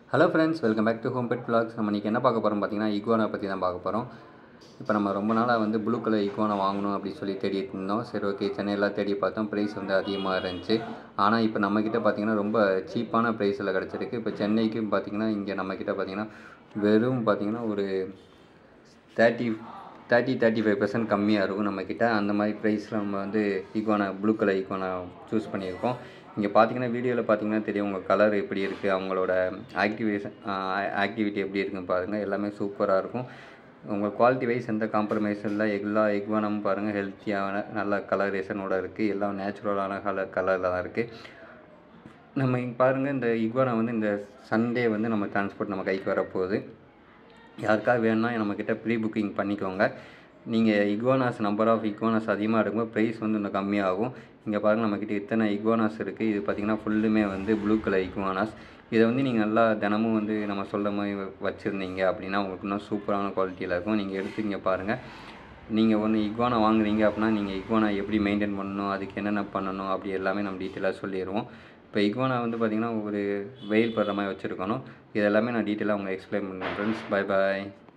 hello friends welcome back to home pet vlogs நம்ம இன்றைக்கி என்ன பார்க்க போகிறோம் பார்த்தீங்கன்னா இக்வானா பற்றி தான் பார்க்க போகிறோம் இப்போ நம்ம ரொம்ப நாளாக வந்து ப்ளூ கலர் இக்வானா வாங்கணும் அப்படின்னு சொல்லி தேடிட்டு இருந்தோம் சரி ஓகே சென்னையில் தேடி பார்த்தோம் ப்ரைஸ் வந்து அதிகமாக இருந்துச்சு ஆனால் இப்போ நம்மக்கிட்ட பார்த்தீங்கன்னா ரொம்ப சீப்பான ப்ரைஸில் கிடச்சிருக்கு இப்போ சென்னைக்கு பார்த்தீங்கன்னா இங்கே நம்மக்கிட்ட பார்த்தீங்கன்னா வெறும் பார்த்தீங்கன்னா ஒரு thirty thirty thirty five percent கம்மியாக இருக்கும் நம்மக்கிட்ட அந்த மாதிரி ப்ரைஸில் நம்ம வந்து iguana blue colour iguana choose பண்ணியிருக்கோம் இங்கே பார்த்தீங்கன்னா வீடியோவில் பார்த்தீங்கன்னா தெரியும் உங்கள் கலர் எப்படி இருக்குது அவங்களோட ஆக்டிவேஷன் ஆக்டிவிட்டி எப்படி இருக்குன்னு பாருங்கள் எல்லாமே சூப்பராக இருக்கும் உங்கள் குவாலிட்டி வைஸ் எந்த காம்ப்ரமைஸும் இல்லை எல்லா எக்வானமும் பாருங்கள் ஹெல்த்தியான நல்ல கலரேஷனோட இருக்குது எல்லாம் நேச்சுரலான கலர் கலரில் தான் இருக்குது நம்ம இங்கே பாருங்கள் இந்த இக்வானா வந்து இந்த சண்டே வந்து நம்ம டிரான்ஸ்போர்ட் நம்ம கைக்கு வரப்போகுது யாருக்காவது வேணும்னா நம்மக்கிட்ட ப்ரீ புக்கிங் பண்ணிக்கோங்க நீங்கள் இக்வானாஸ் நம்பர் ஆஃப் இக்வானாஸ் அதிகமாக இருக்கும்போது ப்ரைஸ் வந்து இன்னும் கம்மியாகும் இங்கே பாருங்கள் நம்மக்கிட்ட இத்தனை இக்வானாஸ் இருக்குது இது பார்த்திங்கன்னா ஃபுல்லுமே வந்து ப்ளூ கலர் இக்வானாஸ் இதை வந்து நீங்கள் நல்லா தினமும் வந்து நம்ம சொல்கிற மாதிரி வச்சுருந்தீங்க அப்படின்னா உங்களுக்கு இன்னும் சூப்பரான குவாலிட்டியில் இருக்கும் நீங்கள் எடுத்து இங்கே பாருங்கள் நீங்கள் ஒன்று இக்வானா வாங்குறீங்க அப்படின்னா நீங்கள் இக்வானா எப்படி மெயின்டைன் பண்ணணும் அதுக்கு என்னென்ன பண்ணணும் அப்படி எல்லாமே நம்ம டீட்டெயிலாக சொல்லிடுவோம் இப்போ இக்வானா வந்து பார்த்திங்கன்னா ஒரு வெயில் படுற மாதிரி வச்சுருக்கணும் இது எல்லாமே நான் டீட்டெயிலாக உங்களுக்கு எக்ஸ்பிளைன் பண்ணுறேன் ஃப்ரெண்ட்ஸ் பை பாய்